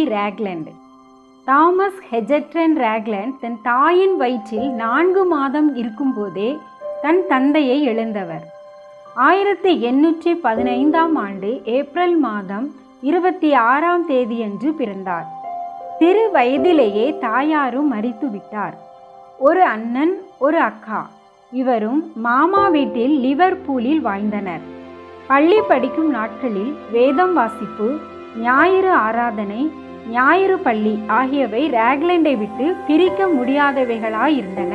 ரேக்லண்ட் Thomas ஹெஜட்ரன் ரேக்லண்ட் தன் தாயின் வயிற்றில் நான்கு மாதம் இருக்கும்போதே தன் தந்தையை இழந்தவர் ஆயிரத்தி எண்ணூற்றி பதினைந்தாம் ஆண்டு ஏப்ரல் மாதம் இருபத்தி ஆறாம் தேதியன்று பிறந்தார் சிறு வயதிலேயே தாயாரும் மறித்து விட்டார் ஒரு அண்ணன் ஒரு அக்கா இவரும் மாமா வீட்டில் லிவர்பூலில் வாழ்ந்தனர் பள்ளி படிக்கும் நாட்களில் வேதம் வாசிப்பு ஞாயிறு ஆராதனை ஞாயிறு பள்ளி ஆகியவை ரேக்லண்டை விட்டு பிரிக்க முடியாதவைகளாயிருந்தன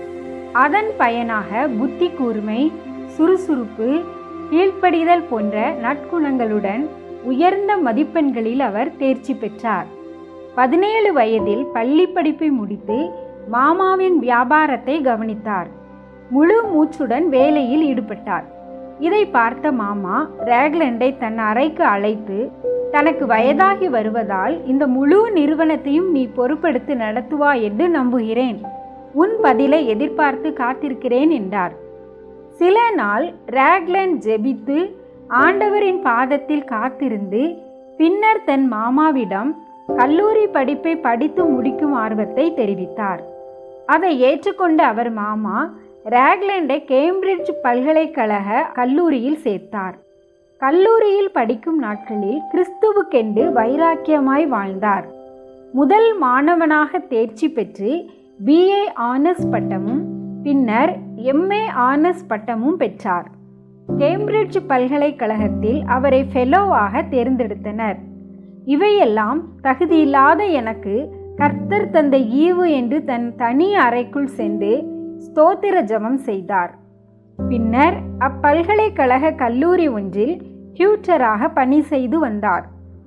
அதன் பயனாக புத்தி கூர்மை சுறுசுறுப்பு கீழ்ப்படிதல் போன்ற நற்குணங்களுடன் உயர்ந்த மதிப்பெண்களில் அவர் தேர்ச்சி பெற்றார் பதினேழு வயதில் பள்ளி படிப்பை முடித்து மாமாவின் வியாபாரத்தை கவனித்தார் முழு மூச்சுடன் வேலையில் ஈடுபட்டார் இதை பார்த்த மாமா ரேக்லண்டை தன் அறைக்கு அழைத்து தனக்கு வயதாகி வருவதால் இந்த முழு நிறுவனத்தையும் நீ பொறுப்பெடுத்து நடத்துவா என்று நம்புகிறேன் உன் பதிலை எதிர்பார்த்து காத்திருக்கிறேன் என்றார் சில நாள் ரேக்லண்ட் ஜெபித்து ஆண்டவரின் பாதத்தில் காத்திருந்து பின்னர் தன் மாமாவிடம் கல்லூரி படிப்பை படித்து முடிக்கும் ஆர்வத்தை தெரிவித்தார் அதை ஏற்றுக்கொண்ட அவர் மாமா ரேக்லண்டை கேம்பிரிட்ஜ் பல்கலைக்கழக கல்லூரியில் சேர்த்தார் கல்லூரியில் படிக்கும் நாட்களில் கிறிஸ்துவுக்கென்று வைராக்கியமாய் வாழ்ந்தார் முதல் மாணவனாக தேர்ச்சி பெற்று பிஏ ஆனர்ஸ் பட்டமும் பின்னர் எம்ஏ ஆனர்ஸ் பட்டமும் பெற்றார் கேம்பிரிட்ஜ் பல்கலைக்கழகத்தில் அவரை ஃபெலோவாக தேர்ந்தெடுத்தனர் இவையெல்லாம் தகுதியில்லாத எனக்கு கர்த்தர் தந்த ஈவு என்று தன் தனி அறைக்குள் சென்று ஸ்தோத்திர ஜெபம் செய்தார் பின்னர் அப்பல்கலைக்கழக கல்லூரி ஒன்றில் டியூட்டராக பணி செய்து வந்தார்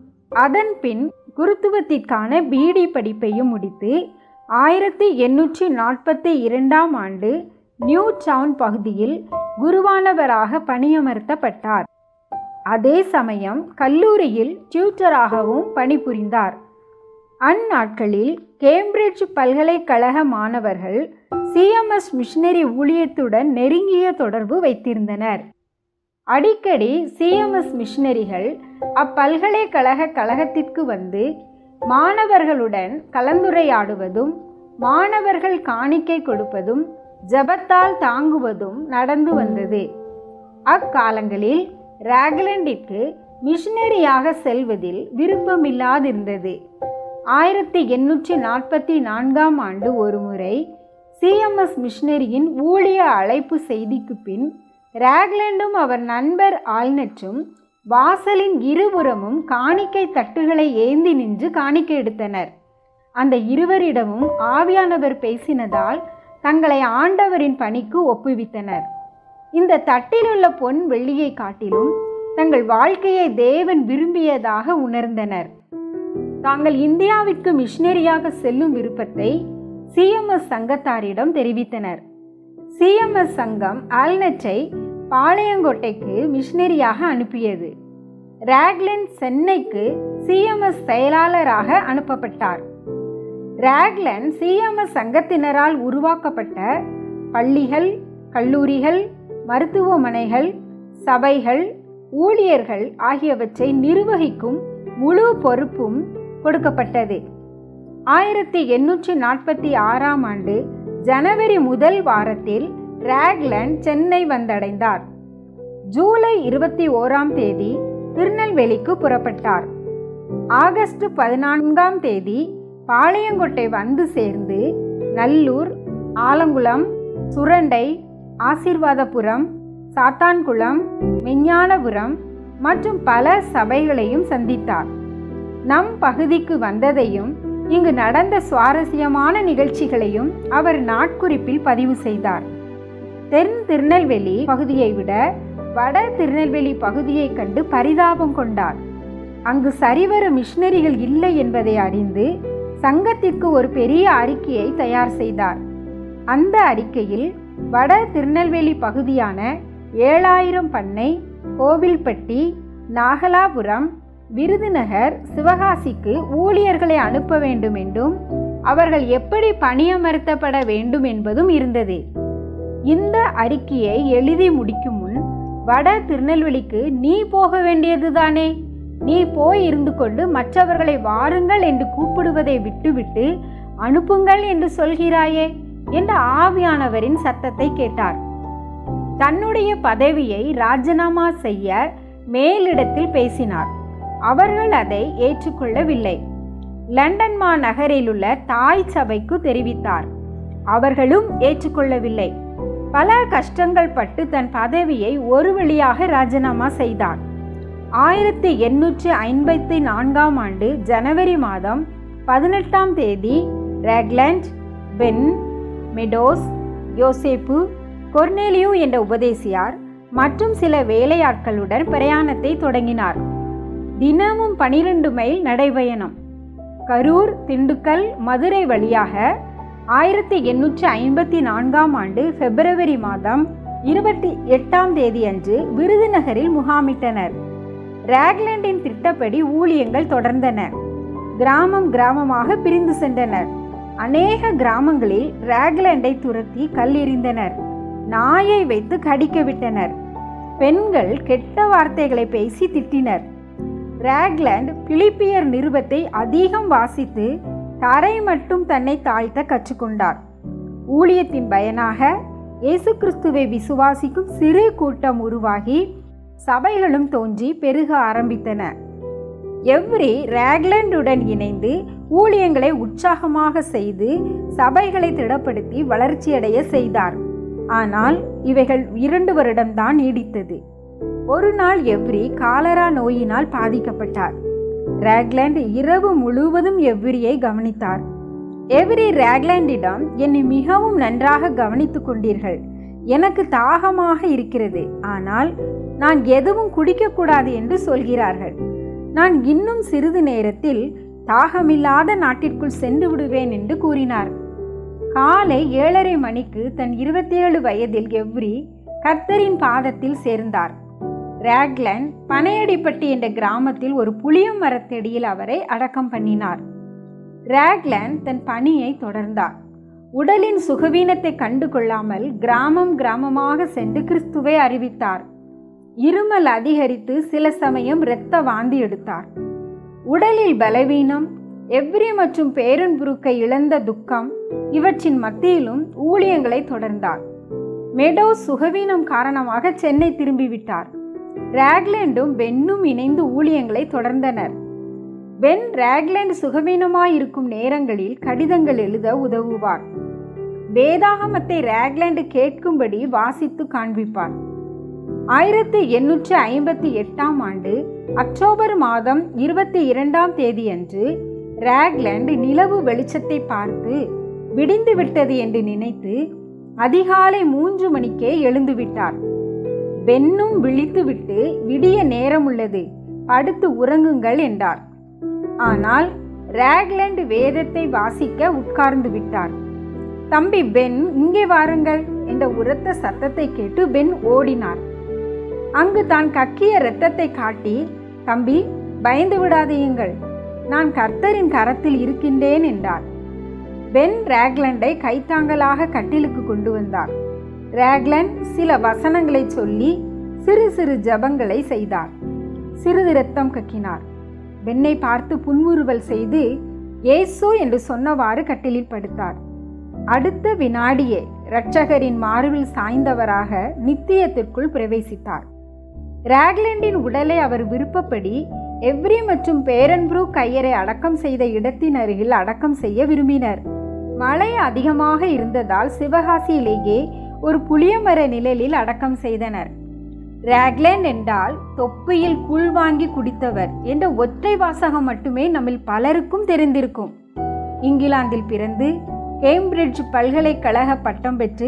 அதன் பின் குருத்துவத்திற்கான பிடி படிப்பையும் முடித்து ஆயிரத்தி எண்ணூற்றி நாற்பத்தி இரண்டாம் ஆண்டு நியூ டவுன் பகுதியில் குருவானவராக பணியமர்த்தப்பட்டார் அதே சமயம் கல்லூரியில் டியூட்டராகவும் பணிபுரிந்தார் அந்நாட்களில் கேம்பிரிட்ஜ் பல்கலைக்கழக மாணவர்கள் சிஎம்எஸ் மிஷனரி ஊழியத்துடன் நெருங்கிய தொடர்பு வைத்திருந்தனர் அடிக்கடி சிஎம்எஸ் மிஷனரிகள் அப்பல்கலைக்கழக கழகத்திற்கு வந்து மாணவர்களுடன் கலந்துரையாடுவதும் மாணவர்கள் காணிக்கை கொடுப்பதும் ஜபத்தால் தாங்குவதும் நடந்து வந்தது அக்காலங்களில் ராக்லண்டிற்கு மிஷனரியாக செல்வதில் விருப்பமில்லாதிருந்தது ஆயிரத்தி எண்ணூற்றி நாற்பத்தி நான்காம் ஆண்டு ஒருமுறை சிஎம்எஸ் மிஷனரியின் ஊழிய அழைப்பு செய்திக்கு பின் ராக்லண்டும் அவர் நண்பர் ஆல்னற்றும் வாசலின் இருபுறமும் காணிக்கை தட்டுகளை ஏந்தி நின்று காணிக்கை எடுத்தனர் அந்த இருவரிடமும் ஆவியானவர் பேசினதால் தங்களை ஆண்டவரின் பணிக்கு ஒப்புவித்தனர் இந்த தட்டிலுள்ள பொன் வெள்ளியை காட்டிலும் தங்கள் வாழ்க்கையை தேவன் விரும்பியதாக உணர்ந்தனர் தாங்கள் இந்தியாவிற்கு மிஷனரியாக செல்லும் விருப்பத்தை சிஎம்எஸ் சங்கத்தாரிடம் தெரிவித்தனர் சிஎம்எஸ் சங்கம் ஆல்னட்டை பாளையங்கோட்டைக்கு மிஷனரியாக அனுப்பியது ராக்லண்ட் சென்னைக்கு சிஎம்எஸ் செயலாளராக அனுப்பப்பட்டார் ராக்லண்ட் சிஎம்எஸ் சங்கத்தினரால் உருவாக்கப்பட்ட பள்ளிகள் கல்லூரிகள் மருத்துவமனைகள் சபைகள் ஊழியர்கள் ஆகியவற்றை நிர்வகிக்கும் முழு பொறுப்பும் கொடுக்கப்பட்டது ஆயிரத்தி எண்ணூற்றி நாற்பத்தி ஆறாம் ஆண்டு ஜனவரி முதல் வாரத்தில் ராக்லண்ட் சென்னை வந்தடைந்தார் ஜூலை இருபத்தி ஓராம் தேதி திருநெல்வேலிக்கு புறப்பட்டார் ஆகஸ்ட் பதினான்காம் தேதி பாளையங்கோட்டை வந்து சேர்ந்து நல்லூர் ஆலங்குளம் சுரண்டை ஆசீர்வாதபுரம் சாத்தான்குளம் மெஞ்ஞானபுரம் மற்றும் பல சபைகளையும் சந்தித்தார் நம் பகுதிக்கு வந்ததையும் இங்கு நடந்த சுவாரஸ்யமான நிகழ்ச்சிகளையும் அவர் நாட்குறிப்பில் பதிவு செய்தார் தென் திருநெல்வேலி பகுதியை விட வட திருநெல்வேலி பகுதியை கண்டு பரிதாபம் கொண்டார் அங்கு சரிவர மிஷனரிகள் இல்லை என்பதை அறிந்து சங்கத்திற்கு ஒரு பெரிய அறிக்கையை தயார் செய்தார் அந்த அறிக்கையில் வட திருநெல்வேலி பகுதியான ஏழாயிரம் பண்ணை கோவில்பட்டி நாகலாபுரம் விருதுநகர் சிவகாசிக்கு ஊழியர்களை அனுப்ப வேண்டும் என்றும் அவர்கள் எப்படி பணியமர்த்தப்பட வேண்டும் என்பதும் இருந்தது இந்த அறிக்கையை எழுதி முடிக்கும் முன் வட திருநெல்வேலிக்கு நீ போக வேண்டியதுதானே நீ போய் இருந்து கொண்டு மற்றவர்களை வாருங்கள் என்று கூப்பிடுவதை விட்டுவிட்டு அனுப்புங்கள் என்று சொல்கிறாயே என்ற ஆவியானவரின் சத்தத்தை கேட்டார் தன்னுடைய பதவியை ராஜினாமா செய்ய மேலிடத்தில் பேசினார் அவர்கள் அதை ஏற்றுக்கொள்ளவில்லை லண்டன் மாநகரிலுள்ள தாய் சபைக்கு தெரிவித்தார் அவர்களும் ஏற்றுக்கொள்ளவில்லை பல கஷ்டங்கள் பட்டு தன் பதவியை ஒரு வழியாக ராஜினாமா செய்தார் ஆயிரத்தி எண்ணூற்றி ஐம்பத்தி நான்காம் ஆண்டு ஜனவரி மாதம் பதினெட்டாம் தேதி ரேக்லண்ட் பென் மெடோஸ் யோசேப்பு கொர்னேலியு என்ற உபதேசியார் மற்றும் சில வேலையாட்களுடன் பிரயாணத்தை தொடங்கினார் தினமும் பனிரெண்டு மைல் நடைபயணம் கரூர் திண்டுக்கல் மதுரை வழியாக ஆயிரத்தி எண்ணூற்றி ஐம்பத்தி நான்காம் ஆண்டு பிப்ரவரி மாதம் இருபத்தி எட்டாம் தேதி அன்று விருதுநகரில் முகாமிட்டனர் ராக்லாண்டின் திட்டப்படி ஊழியங்கள் தொடர்ந்தன கிராமம் கிராமமாக பிரிந்து சென்றனர் அநேக கிராமங்களில் ராக்லாண்டை துரத்தி கல்லெறிந்தனர் நாயை வைத்து கடிக்க விட்டனர் பெண்கள் கெட்ட வார்த்தைகளை பேசி திட்டினர் ராக்லாண்ட் பிலிப்பியர் நிருபத்தை அதிகம் வாசித்து தரை மட்டும் தன்னை தாழ்த்த கற்றுக்கொண்டார் ஊழியத்தின் பயனாக இயேசு கிறிஸ்துவை விசுவாசிக்கும் சிறு கூட்டம் உருவாகி சபைகளும் தோன்றி பெருக ஆரம்பித்தன எவ்ரி ராக்லாண்டுடன் இணைந்து ஊழியங்களை உற்சாகமாக செய்து சபைகளை திடப்படுத்தி வளர்ச்சியடைய செய்தார் ஆனால் இவைகள் இரண்டு வருடம்தான் நீடித்தது ஒரு நாள் எவ்ரி காலரா நோயினால் பாதிக்கப்பட்டார் ராக்லாண்ட் இரவு முழுவதும் எவ்ரியை கவனித்தார் எவ்ரி ராக்லாண்டிடம் என்னை மிகவும் நன்றாக கவனித்துக் கொண்டீர்கள் எனக்கு தாகமாக இருக்கிறது ஆனால் நான் எதுவும் குடிக்கக்கூடாது என்று சொல்கிறார்கள் நான் இன்னும் சிறிது நேரத்தில் தாகமில்லாத நாட்டிற்குள் சென்று விடுவேன் என்று கூறினார் காலை ஏழரை மணிக்கு தன் இருபத்தி ஏழு வயதில் எவ்ரி கர்த்தரின் பாதத்தில் சேர்ந்தார் ராக்லன் பனையடிப்பட்டி என்ற கிராமத்தில் ஒரு புளியம் மரத்தடியில் அவரை அடக்கம் பண்ணினார் ராக்லன் தன் பணியை தொடர்ந்தார் உடலின் சுகவீனத்தை கண்டு கொள்ளாமல் கிராமம் கிராமமாக சென்று கிறிஸ்துவை அறிவித்தார் இருமல் அதிகரித்து சில சமயம் இரத்த வாந்தி எடுத்தார் உடலில் பலவீனம் எவ்ரி மற்றும் பேரன்புருக்கை இழந்த துக்கம் இவற்றின் மத்தியிலும் ஊழியங்களை தொடர்ந்தார் மெடோ சுகவீனம் காரணமாக சென்னை திரும்பிவிட்டார் ராக்லேண்டும் பென்னும் இணைந்து ஊழியங்களை தொடர்ந்தனர் பென் ராக்லேண்ட் சுகவீனமாயிருக்கும் நேரங்களில் கடிதங்கள் எழுத உதவுவார் வேதாகமத்தை ராக்லேண்டு கேட்கும்படி வாசித்து காண்பிப்பார் ஆயிரத்தி எண்ணூற்றி ஐம்பத்தி எட்டாம் ஆண்டு அக்டோபர் மாதம் இருபத்தி இரண்டாம் தேதியன்று ராக்லேண்ட் நிலவு வெளிச்சத்தை பார்த்து விடிந்து விட்டது என்று நினைத்து அதிகாலை மூன்று மணிக்கே எழுந்து விட்டார் பென்னும் விழித்துவிட்டு விடிய நேரம் உள்ளது படுத்து உறங்குங்கள் என்றார் ஆனால் ராக்லேண்ட் வேதத்தை வாசிக்க உட்கார்ந்து விட்டார் தம்பி பென் இங்கே வாருங்கள் என்ற உரத்த சத்தத்தை கேட்டு பென் ஓடினார் அங்கு தான் கக்கிய இரத்தத்தை காட்டி தம்பி பயந்து விடாதீங்கள் நான் கர்த்தரின் கரத்தில் இருக்கின்றேன் என்றார் பென் ராக்லண்டை கைத்தாங்கலாக கட்டிலுக்கு கொண்டு வந்தார் ராக்லண்ட் சில வசனங்களை சொல்லி சிறு சிறு ஜபங்களை செய்தார் சிறிது இரத்தம் கக்கினார் பெண்ணை பார்த்து புன்முறுவல் செய்து ஏசு என்று சொன்னவாறு கட்டிலில் படுத்தார் அடுத்த வினாடியே இரட்சகரின் மார்பில் சாய்ந்தவராக நித்தியத்திற்குள் பிரவேசித்தார் ராக்லண்டின் உடலை அவர் விருப்பப்படி எவ்ரி மற்றும் பேரன்ப்ரூ கையரை அடக்கம் செய்த இடத்தின் அருகில் அடக்கம் செய்ய விரும்பினர் மழை அதிகமாக இருந்ததால் சிவகாசியிலேயே ஒரு புளியமர நிழலில் அடக்கம் செய்தனர் ராக்லேண்ட் என்றால் தொப்பியில் கூழ் வாங்கி குடித்தவர் என்ற ஒற்றை வாசகம் மட்டுமே நம்மில் பலருக்கும் தெரிந்திருக்கும் இங்கிலாந்தில் பிறந்து கேம்பிரிட்ஜ் பல்கலைக்கழக பட்டம் பெற்று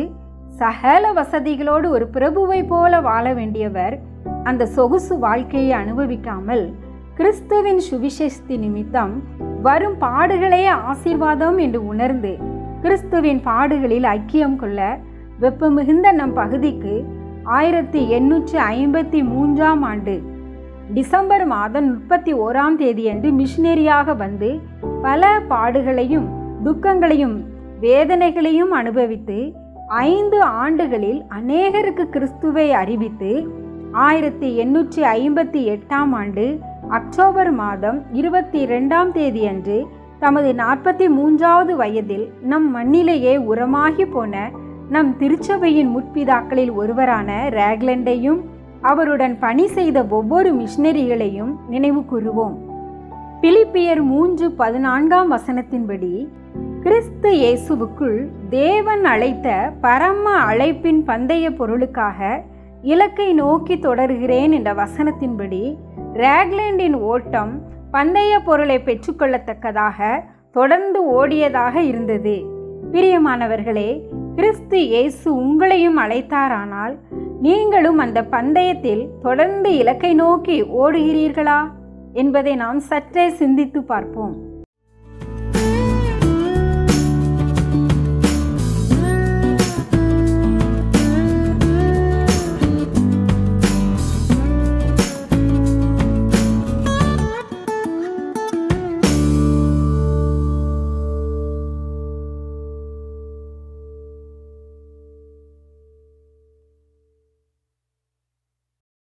சகல வசதிகளோடு ஒரு பிரபுவை போல வாழ வேண்டியவர் அந்த சொகுசு வாழ்க்கையை அனுபவிக்காமல் கிறிஸ்துவின் சுவிசேஷத்தி நிமித்தம் வரும் பாடுகளே ஆசீர்வாதம் என்று உணர்ந்து கிறிஸ்துவின் பாடுகளில் ஐக்கியம் கொள்ள வெப்பமிகுந்த நம் பகுதிக்கு ஆயிரத்தி எண்ணூற்றி ஐம்பத்தி மூன்றாம் ஆண்டு டிசம்பர் மாதம் முப்பத்தி ஓராம் தேதியன்று மிஷினரியாக வந்து பல பாடுகளையும் துக்கங்களையும் வேதனைகளையும் அனுபவித்து ஐந்து ஆண்டுகளில் அநேகருக்கு கிறிஸ்துவை அறிவித்து ஆயிரத்தி எண்ணூற்றி ஐம்பத்தி எட்டாம் ஆண்டு அக்டோபர் மாதம் இருபத்தி இரண்டாம் தேதியன்று தமது நாற்பத்தி மூன்றாவது வயதில் நம் மண்ணிலேயே உரமாகி போன நம் திருச்சபையின் முற்பிதாக்களில் ஒருவரான ரேக்லண்டையும் அவருடன் பணி செய்த ஒவ்வொரு மிஷனரிகளையும் நினைவு கூறுவோம் பிலிப்பியர் மூன்று பதினான்காம் வசனத்தின்படி கிறிஸ்து இயேசுவுக்குள் தேவன் அழைத்த பரம அழைப்பின் பந்தய பொருளுக்காக இலக்கை நோக்கி தொடர்கிறேன் என்ற வசனத்தின்படி ரேக்லேண்டின் ஓட்டம் பந்தய பொருளை பெற்றுக்கொள்ளத்தக்கதாக தொடர்ந்து ஓடியதாக இருந்தது பிரியமானவர்களே கிறிஸ்து இயேசு உங்களையும் அழைத்தாரானால் நீங்களும் அந்த பந்தயத்தில் தொடர்ந்து இலக்கை நோக்கி ஓடுகிறீர்களா என்பதை நாம் சற்றே சிந்தித்து பார்ப்போம்